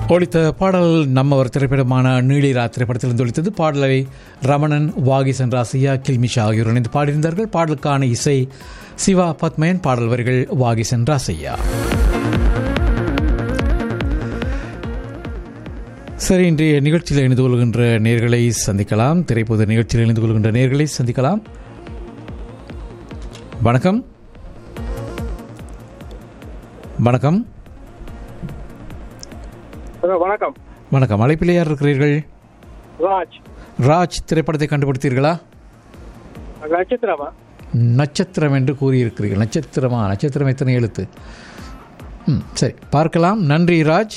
ஒழித்த பாடல் நம்மவர் திரைப்படமான நீளிரா திரைப்படத்திலிருந்து ஒழித்தது பாடலை ரமணன் வாகிசன் ராசியா கில்மிஷா ஆகியோர் இணைந்து பாடியிருந்தார்கள் பாடலுக்கான இசை சிவா பத்மயன் பாடல் வரிகள் வாகிசன் ராசையா சரி இன்றைய நிகழ்ச்சியில் இணைந்து கொள்கின்ற நேர்களை சந்திக்கலாம் திரைப்பட நிகழ்ச்சியில் இணைந்து கொள்கின்ற நேர்களை சந்திக்கலாம் வணக்கம் வணக்கம் ஹலோ வணக்கம் வணக்கம் அழைப்பில் யார் இருக்கிறீர்கள் ராஜ் ராஜ் திரைப்படத்தை கண்டுபிடித்தீர்களா நட்சத்திரமா நட்சத்திரம் என்று கூறியிருக்கிறீர்கள் நட்சத்திரமா நட்சத்திரம் எத்தனை எழுத்து ம் சரி பார்க்கலாம் நன்றி ராஜ்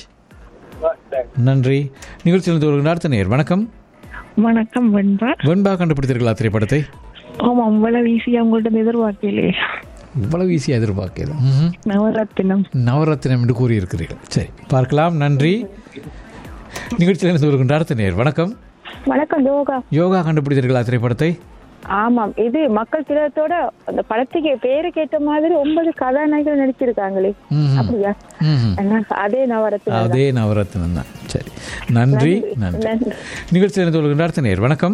நன்றி நிகழ்ச்சியில் வருகின்ற அடுத்த நேர் வணக்கம் வணக்கம் வெண்பா வெண்பா கண்டுபிடித்தீர்களா திரைப்படத்தை ஆமா இவ்வளவு ஈஸியா உங்கள்ட்ட எதிர்பார்க்கலையே இவ்வளவு ஈஸியாக எதிர்பார்க்கிறது ம்ஹும். நவரத்தினம் நவரத்தினம் என்று கூறியிருக்கிறீர்கள் சரி பார்க்கலாம் நன்றி நிகழ்ச்சியில் இருந்து வருகின்ற அடுத்த நேர் வணக்கம் வணக்கம் யோகா யோகா கண்டுபிடித்தீர்களா திரைப்படத்தை ஆமாம் இது மக்கள் திலகத்தோட அந்த படத்துக்கு பேருக்கு ஏற்ற மாதிரி ஒன்பது கதாநாயகர்கள் நடிச்சிருக்காங்களே ம்ஹும். அப்படியா ம்ஹும். என்ன, அதே நவரத்தினம் அதே நவரத்தினம் தான் சரி நன்றி நன்றி நன்றி. நிகழ்ச்சியில் இருந்து வருகின்ற அடுத்த நேர் வணக்கம்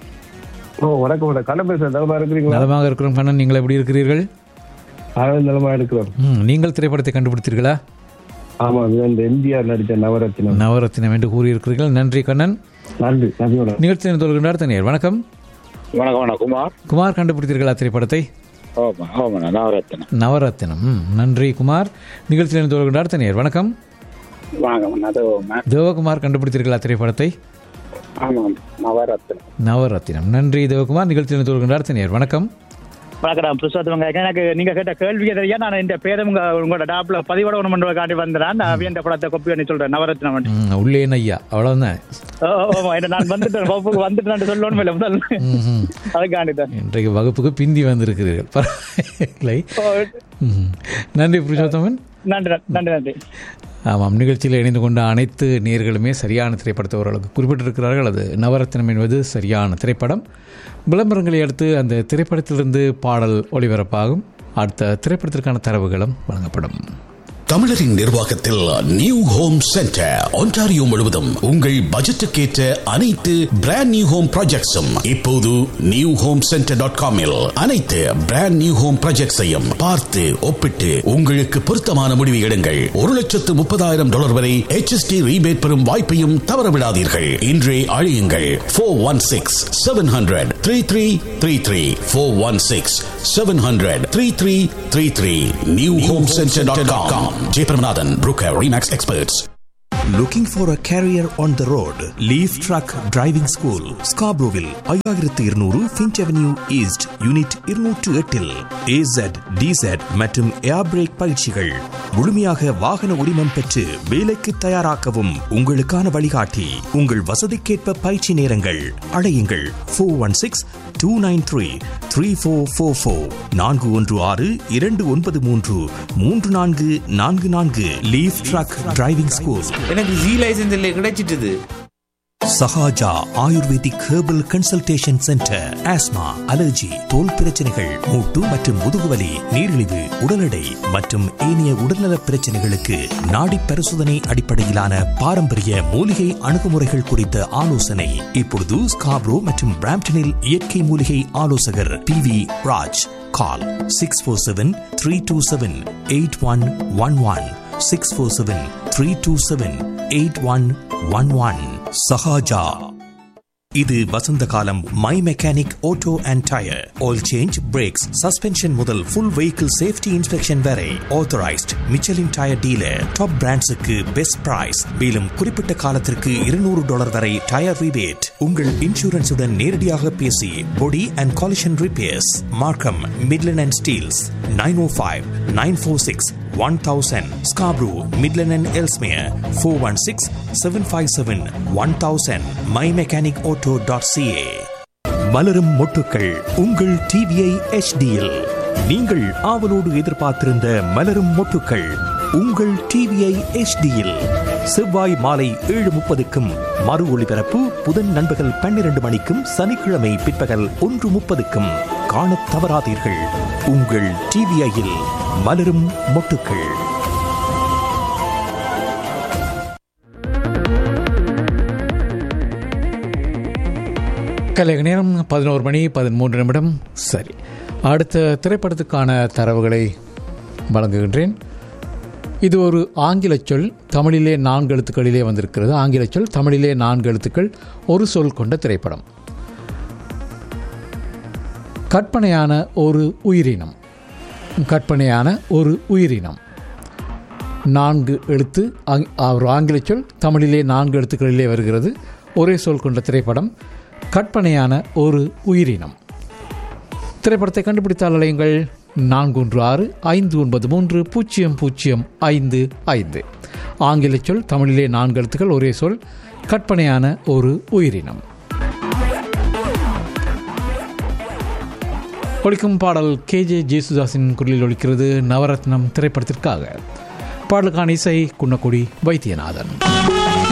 ஓ வணக்கம் வணக்கம் கண்ண பேச நலமா இருக்கிறீங்களா நலமாக இருக்கிறோம் கண்ணன் நீங்கள் எப்படி இருக்கிறீர்கள் அதாவது நலமா இருக்கிறோம் ம், நீங்கள் திரைப்படத்தை கண்டுபிடித்தீர்களா ஆமா இது இந்த எம்ஜிஆர் நடிச்ச நவரத்தினம் நவரத்தினம் என்று கூறியிருக்கிறீர்கள் நன்றி கண்ணன் நன்றி நன்றி வணக்கம் நிகழ்ச்சியில் தோல்கின்ற அடுத்த நேர் வணக்கம் வணக்கம் வணக்கம் குமார் குமார் கண்டுபிடித்தீர்களா திரைப்படத்தை ஓமா ஓமா நவரத்னம் நவரத்தினம் ம், நன்றி குமார் நிகழ்ச்சியில் தோல்கின்ற அடுத்த நேர் வணக்கம் வணக்கம் அது தேவகுமார் கண்டுபிடித்தீர்களா திரைப்படத்தை ஆமாம் நவரத்னம் நவரத்தினம் நன்றி தேவகுமார் நிகழ்ச்சியில் தோல்கின்ற அடுத்த நேர் வணக்கம் வணக்கம் பிரசாத் எனக்கு நீங்க கேட்ட கேள்வி தெரியா நான் இந்த பேரை உங்க உங்களோட டாப்ல பதிவோட ஒன்று பண்ணுவ காட்டி வந்தேன் நான் அவியன் படத்தை கொப்பி பண்ணி சொல்றேன் நவரத்னம் வந்து. ம், உள்ளேன் ஐயா அவ்வளவுதான் ஓ, ஓ, ஓ, என்ன நான் வந்துட்டேன் வகுப்புக்கு வந்துட்டேன் சொல்லணும் இல்லை முதல் ம்ஹும். அதுக்காண்டி தான் இன்றைக்கு வகுப்புக்கு பிந்தி வந்திருக்கிறீர்கள் பரவாயில்லை ஓ, ம். நன்றி புருஷோத்தமன் நன்றி நன்றி நன்றி ஆமாம் நிகழ்ச்சியில் இணைந்து கொண்ட அனைத்து நேர்களுமே சரியான திரைப்படத்தை ஓரளவுக்கு குறிப்பிட்டிருக்கிறார்கள் அது நவரத்னம் என்பது சரியான திரைப்படம் விளம்பரங்களை அடுத்து அந்த திரைப்படத்திலிருந்து பாடல் ஒளிபரப்பாகும் அடுத்த திரைப்படத்திற்கான தரவுகளும் வழங்கப்படும் தமிழரின் நிர்வாகத்தில் நியூ ஹோம் சென்டர் ஒன்டாரியோ முழுவதும் உங்கள் பட்ஜெட்டுக்கேற்ற அனைத்து பிராண்ட் நியூ ஹோம் ப்ராஜெக்ட்ஸும் இப்போது நியூ ஹோம் சென்டர் டாட் காமில் அனைத்து பிராண்ட் நியூ ஹோம் ப்ராஜெக்ட்ஸையும் பார்த்து ஒப்பிட்டு உங்களுக்கு பொருத்தமான முடிவு எடுங்கள் ஒரு லட்சத்து முப்பதாயிரம் டாலர் வரை HST ரீபேட் பெறும் வாய்ப்பையும் தவறவிடாதீர்கள் இன்றே அழியுங்கள் four one six seven hundred three three three three four one six seven hundred three three three three new home centre dot com Jeyapiramanathan broker remax experts Looking for a career on the road? Leaf Truck Driving School, Scarboroughville, ஐயாயிரத்து இருநூறு Finch avenue east unit இருநூற்று எட்டில் ஏசட் டிசட் மற்றும் ஏர் break பயிற்சிகள் முழுமையாக வாகன உரிமம் பெற்று வேலைக்கு தயாராக்கவும் உங்களுக்கான வழிகாட்டி உங்கள் வசதிக்கேற்ப பயிற்சி நேரங்கள் அழையுங்கள் four one six two nine three three four four four நான்கு ஒன்று ஆறு இரண்டு ஒன்பது மூன்று மூன்று நான்கு நான்கு நான்கு லீஃப் ட்ரக் டிரைவிங் ஸ்கூல் எனக்கு ஜி லைசன்ஸ் இல்லை கிடைச்சிட்டுது Sahaja ayurvedic herbal consultation centre asthma allergy தோல் பிரச்சனைகள் மூட்டு மற்றும் முதுகுவலி நீரிழிவு உடல் எடை மற்றும் ஏனைய உடல்நல பிரச்சனைகளுக்கு நாடி பரிசோதனை அடிப்படையிலான பாரம்பரிய மூலிகை அணுகுமுறைகள் குறித்த ஆலோசனை இப்பொழுது ஸ்காப்ரோ மற்றும் பிராம்டனில் இயற்கை மூலிகை ஆலோசகர் P V Raj call six four seven three two seven eight one one one six four seven three two seven eight one one one Sahaja இது வசந்த காலம் my mechanic auto and tyre oil change brakes suspension முதல் full vehicle safety inspection வரை authorised Michelin tyre dealer top பிராண்ட்ஸுக்கு best price மேலும் குறிப்பிட்ட காலத்திற்கு இருநூறு டாலர் வரை டயர் ரிபேட் உங்கள் இன்சூரன்ஸுடன் நேரடியாக பேசி body and collision repairs Markham Midland and Steeles nine O five nine four six one thousand Scarborough Midland and Ellesmere four one six seven five seven one thousand my mechanic auto dot CA மலரும் மொட்டுக்கள் உங்கள் TVI எச்டியில் நீங்கள் ஆவலோடு எதிர்பார்த்திருந்த மலரும் மொட்டுக்கள் உங்கள் TVI எச்டியில் செவ்வாய் மாலை ஏழு முப்பதுக்கும் மறு ஒளிபரப்பு புதன் நண்பகல் பன்னிரண்டு மணிக்கும் சனிக்கிழமை பிற்பகல் ஒன்று முப்பதுக்கும் காணத் தவறாதீர்கள் உங்கள் டிவிஐயில் மலரும் மொட்டுக்கள் கலைய நேரம் பதினோரு மணி பதிமூன்று நிமிடம் சரி அடுத்த திரைப்படத்துக்கான தரவுகளை வழங்குகின்றேன் இது ஒரு ஆங்கில சொல் தமிழிலே நான்கு எழுத்துக்களிலே வந்திருக்கிறது ஆங்கில சொல் தமிழிலே நான்கு எழுத்துக்கள் ஒரு சொல் கொண்ட திரைப்படம் கற்பனையான ஒரு உயிரினம் கற்பனையான ஒரு உயிரினம் நான்கு எழுத்து ஆங்- ஒரு ஆங்கில சொல் தமிழிலே நான்கு எழுத்துக்களிலே வருகிறது ஒரே சொல் கொண்ட திரைப்படம் கற்பனையான ஒரு உயிரினம் திரைப்படத்தை கண்டுபிடித்தால் அலையுங்கள் நான்கு ஒன்று ஆறு ஐந்து ஒன்பது மூன்று பூஜ்ஜியம் பூஜ்ஜியம் ஐந்து ஐந்து ஆங்கில சொல் தமிழிலே நான்கு எழுத்துக்கள் ஒரே சொல் கற்பனையான ஒரு உயிரினம் ஒலிக்கும் பாடல் கேஜே ஜேசுதாஸின் குரலில் ஒலிக்கிறது நவரத்னம் திரைப்படத்திற்காக பாடலுக்கான இசை குன்னக்குடி வைத்தியநாதன்